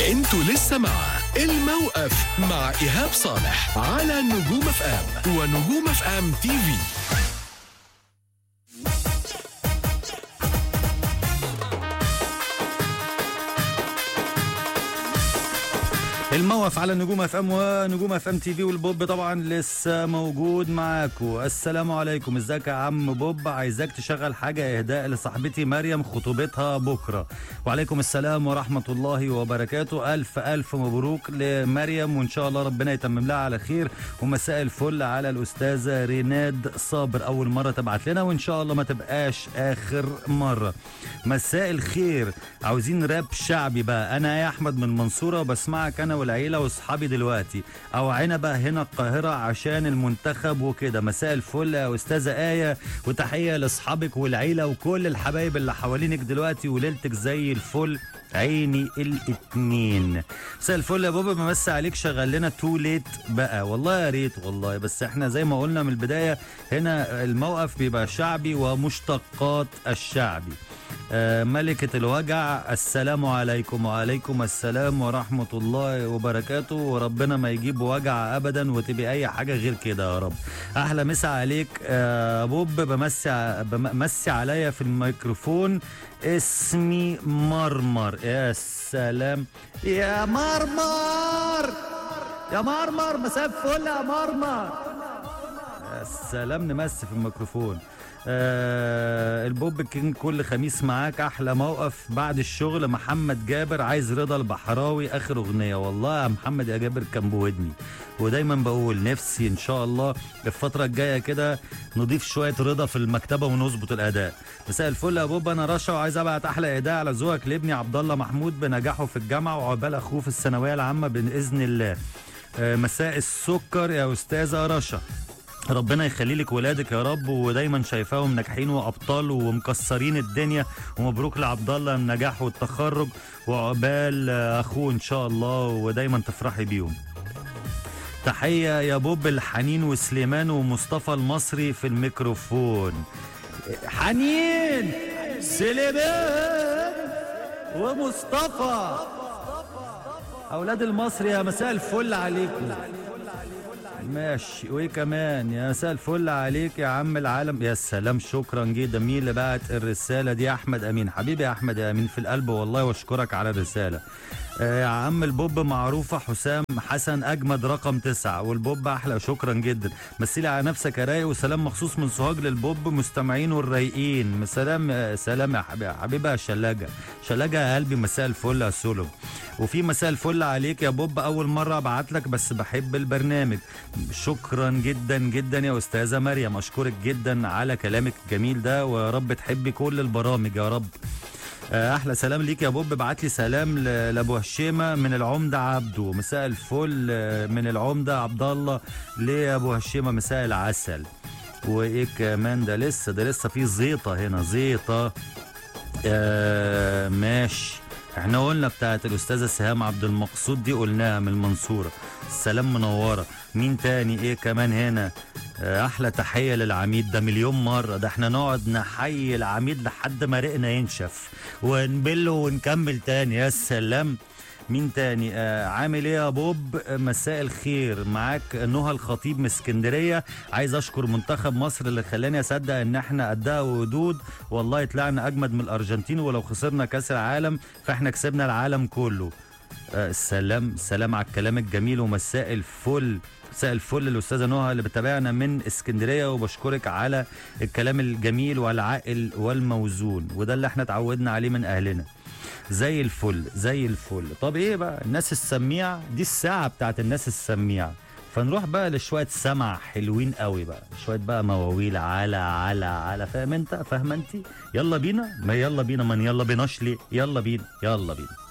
انتوا لسه مع الموقف مع ايهاب صالح على نجوم اف ام ونجوم اف ام تي في الموقف على نجوم اف ام ونجوم اف ام تي في والبوب طبعا لسه موجود معاكم السلام عليكم ازيك يا عم بوب عايزاك تشغل حاجه اهداء لصاحبتي مريم خطوبتها بكره وعليكم السلام ورحمه الله وبركاته الف الف مبروك لمريم وان شاء الله ربنا يتمم لها على خير ومساء الفل على الاستاذه ريناد صابر اول مره تبعت لنا وان شاء الله ما تبقاش اخر مره مساء الخير عاوزين راب شعبي بقى انا يا احمد من منصوره وبسمعك انا والعيله واصحابي دلوقتي او عنبه هنا القاهره عشان المنتخب وكده مساء الفل يا استاذه ايه وتحيه لاصحابك والعيله وكل الحبايب اللي حوالينك دلوقتي وليلتك زي الفل عيني الاتنين مساء الفل يا بابا بمسي عليك شغل لنا تو ليت بقى والله يا ريت والله بس احنا زي ما قلنا من البدايه هنا الموقف بيبقى شعبي ومشتقات الشعبي آه، ملكة الوجع السلام عليكم وعليكم السلام ورحمة الله وبركاته وربنا ما يجيب وجع أبدا وتبقى أي حاجة غير كده يا رب أحلى مسا عليك آه، بوب بمسي ع- بمسي عليا في الميكروفون اسمي مرمر يا سلام يا مرمر يا مرمر مساء الفل يا مرمر يا سلام نمس في الميكروفون آه البوب كينج كل خميس معاك احلى موقف بعد الشغل محمد جابر عايز رضا البحراوي اخر اغنيه والله يا محمد يا جابر كان بودني ودايما بقول نفسي ان شاء الله الفتره الجايه كده نضيف شويه رضا في المكتبه ونظبط الاداء مساء الفل يا بوب انا رشا وعايز ابعت احلى اداء على ذوقك لابني عبد الله محمود بنجاحه في الجامعه وعقبال اخوه في الثانويه العامه باذن الله آه مساء السكر يا استاذه رشا ربنا يخلي لك ولادك يا رب ودايما شايفاهم ناجحين وابطال ومكسرين الدنيا ومبروك لعبد الله النجاح والتخرج وعقبال آه، اخوه ان شاء الله ودايما تفرحي بيهم تحية يا بوب الحنين وسليمان ومصطفى المصري في الميكروفون حنين سليمان ومصطفى أولاد المصري يا مساء الفل عليكم ماشي وايه كمان يا مساء الفل عليك يا عم العالم يا سلام شكرا جدا مين اللي بعت الرساله دي يا احمد امين حبيبي يا احمد يا امين في القلب والله واشكرك على الرساله آه يا عم البوب معروفه حسام حسن اجمد رقم تسعة والبوب احلى شكرا جدا مثلي على نفسك يا رايق وسلام مخصوص من سوهاج للبوب مستمعين والرايقين سلام آه، سلام يا حبيبي حبيبي يا شلاجه شلاجه يا قلبي مساء الفل يا سولو وفي مساء الفل عليك يا بوب اول مره ابعت لك بس بحب البرنامج شكرا جدا جدا يا استاذه مريم اشكرك جدا على كلامك الجميل ده ويا رب تحبي كل البرامج يا رب آه، احلى سلام ليك يا بوب ابعت لي سلام ل- لابو هشيمه من العمده عبده مساء الفل آه، من العمده عبد الله ليه يا ابو هشيمه مساء العسل وايه كمان ده لسه ده لسه في زيطه هنا زيطه آه ماشي احنا قلنا بتاعت الاستاذه سهام عبد المقصود دي قلناها من المنصوره السلام منوره مين تاني ايه كمان هنا آه، احلى تحيه للعميد ده مليون مره ده احنا نقعد نحيي العميد لحد ما رقنا ينشف ونبله ونكمل تاني يا سلام مين تاني آه عامل ايه يا بوب آه، مساء الخير معاك نهى الخطيب من اسكندريه عايز اشكر منتخب مصر اللي خلاني اصدق ان احنا قدها وودود والله طلعنا اجمد من الارجنتين ولو خسرنا كاس العالم فاحنا كسبنا العالم كله آه سلام سلام على الكلام الجميل ومساء الفل مساء الفل للاستاذه نهى اللي بتابعنا من اسكندريه وبشكرك على الكلام الجميل والعاقل والموزون وده اللي احنا اتعودنا عليه من اهلنا زي الفل زي الفل طب ايه بقى الناس السميع دي الساعه بتاعت الناس السميع فنروح بقى لشويه سمع حلوين قوي بقى شويه بقى مواويل على على على فاهم انت فاهمه انت يلا بينا ما يلا بينا من يلا بيناش ليه يلا بينا يلا بينا